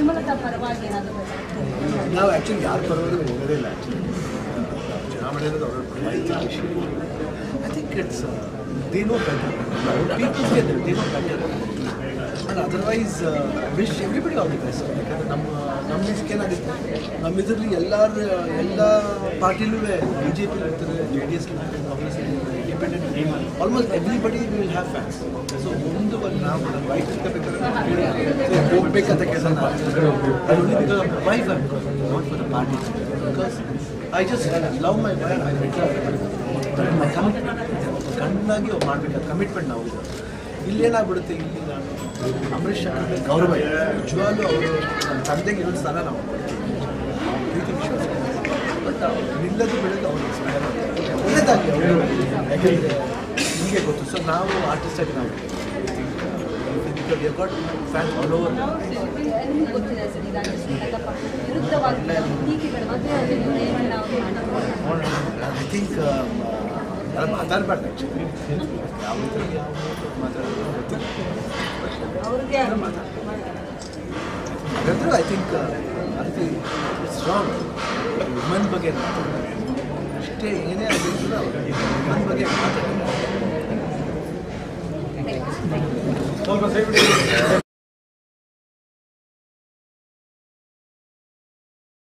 ಸುಮಲತಾ ಪರವಾಗಿ ಏನಾದರೂ ನಾವು ಆ್ಯಕ್ಚುಲಿ ಯಾರ ಪರವಾಗಿ ಹೋಗೋದೇ ಇಲ್ಲ ಆ್ಯಕ್ಚುಲಿ ಚುನಾವಣೆ ಅನ್ನೋದು ಅವರ ಪರವಾಗಿ ವಿಷಯ I think it's they know better ಪೀಪಲ್ಗೆ they know better and otherwise wish everybody all the best ಯಾಕಂದರೆ ನಮ್ಮ ನಮ್ಮ ಇಷ್ಟಕ್ಕೆ ಏನಾಗುತ್ತೆ ನಮ್ಮ ಇದರಲ್ಲಿ ಎಲ್ಲರ ಎಲ್ಲ ಪಾರ್ಟಿಲೂ ಬಿ ಜೆ ಪಿ ಇರ್ತಾರೆ J D S Congress independent almost everybody will have fans so ಮುಂದೆ ಬಂದು ನಾವು ನಮ್ಮ ವೈಫ್ ಇರ್ಬೇಕಾದ್ರೆ ಹೋಗ್ಬೇಕಂತ ಕೆಲಸ only because of my wife, I'm going, not for the party. Because I just love my wife, I better my commitment. ಕಣ್ಣಾಗಿ ಅವ್ರು ಮಾಡಬೇಕು commitment ನಾವು ಇದು ಇಲ್ಲೇನಾಗ್ಬಿಡುತ್ತೆ ಇಲ್ಲಿ ನಾನು ಅಂಬರೀಷ್ ಅವರ ಮೇಲೆ ಗೌರವ ಇದೆ ನಿಜವಾಗ್ಲೂ ಅವರು ನಮ್ಮ ತಂದೆಗೆ ಇನ್ನೊಂದು ಸ್ಥಾನ ನಾವು ಕೊಡ್ತೀವಿ. ಪ್ರೀತಿ ವಿಶ್ವಾಸ ಬಟ್ ನಿಲ್ಲದು ಬೆಳೆದು ಅವರು ಒಳ್ಳೇದಾಗಿ ಅವರು ಯಾಕೆಂದರೆ ನಿಮಗೆ ಗೊತ್ತು ಸೊ ನಾವು ಆರ್ಟಿಸ್ಟಾಗಿ ನಾವು ಗಾಟ್ ಫ್ಯಾನ್ಸ್ ಆಲ್ ಓವರ್ ನಿಮ್ಗೆ ಗೊತ್ತಿದೆ ಸರ್ ಈಗಾಗಲೇ ಸುಮಲತಾ ಪಕ್ಷ ವಿರುದ್ಧವಾಗಿ ಕೆಲವು ಟೀಕೆಗಳು ಮದುವೆ ರೇವಣ್ಣ ಅವರು ಮಾಡಿದ್ರು ಐ ಥಿಂಕ್ ನಾನು ಮಾತಾಡಬಾರ್ದು ಆ್ಯಕ್ಚುಲಿ ಯಾವ ರೀತಿ ಯಾವ ಮಾತಾಡೋದು ಗೊತ್ತಿಲ್ಲ ಅವ್ರಿಗೆ ಹಾಗಂದ್ರೆ ಐ ಥಿಂಕ್ ಅದಕ್ಕೆ ಇಟ್ಸ್ ರಾಂಗ್ ವುಮನ್ ಬಗ್ಗೆ ಮಾತಾಡೋದು ಅಷ್ಟೇ ಏನೇ ಆಗಿದ್ರು ವುಮನ್ ಬಗ್ಗೆ ಮಾತಾಡೋದು